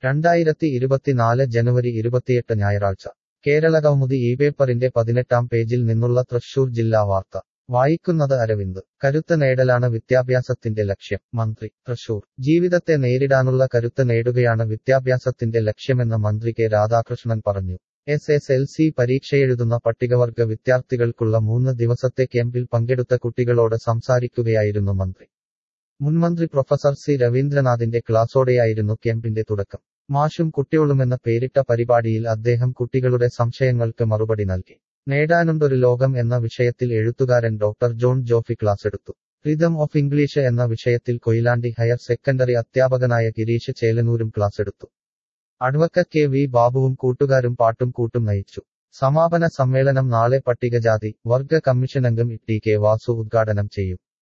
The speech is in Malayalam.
രണ്ടായിരത്തി ഇരുപത്തിനാല് ജനുവരി ഇരുപത്തിയെട്ട് ഞായറാഴ്ച കേരള കൗമുദി ഈ പേപ്പറിന്റെ പതിനെട്ടാം പേജിൽ നിന്നുള്ള തൃശൂർ ജില്ലാ വാർത്ത വായിക്കുന്നത് അരവിന്ദ് കരുത്ത് നേടലാണ് വിദ്യാഭ്യാസത്തിന്റെ ലക്ഷ്യം മന്ത്രി തൃശൂർ ജീവിതത്തെ നേരിടാനുള്ള കരുത്ത് നേടുകയാണ് വിദ്യാഭ്യാസത്തിന്റെ ലക്ഷ്യമെന്ന് മന്ത്രി കെ രാധാകൃഷ്ണൻ പറഞ്ഞു എസ് എസ് എൽ സി പരീക്ഷയെഴുതുന്ന പട്ടികവർഗ വിദ്യാർത്ഥികൾക്കുള്ള മൂന്ന് ദിവസത്തെ ക്യാമ്പിൽ പങ്കെടുത്ത കുട്ടികളോട് സംസാരിക്കുകയായിരുന്നു മന്ത്രി മുൻമന്ത്രി പ്രൊഫസർ സി രവീന്ദ്രനാഥിന്റെ ക്ലാസോടെയായിരുന്നു ക്യാമ്പിന്റെ തുടക്കം മാഷും കുട്ടികളുമെന്ന പേരിട്ട പരിപാടിയിൽ അദ്ദേഹം കുട്ടികളുടെ സംശയങ്ങൾക്ക് മറുപടി നൽകി നേടാനുണ്ടൊരു ലോകം എന്ന വിഷയത്തിൽ എഴുത്തുകാരൻ ഡോക്ടർ ജോൺ ജോഫി ക്ലാസ് എടുത്തു റിതം ഓഫ് ഇംഗ്ലീഷ് എന്ന വിഷയത്തിൽ കൊയിലാണ്ടി ഹയർ സെക്കൻഡറി അധ്യാപകനായ ഗിരീഷ് ചേലനൂരും ക്ലാസ് എടുത്തു അഡ്വക്കറ്റ് കെ വി ബാബുവും കൂട്ടുകാരും പാട്ടും കൂട്ടും നയിച്ചു സമാപന സമ്മേളനം നാളെ പട്ടികജാതി വർഗ കമ്മീഷൻ അംഗം ടി കെ വാസു ഉദ്ഘാടനം ചെയ്യും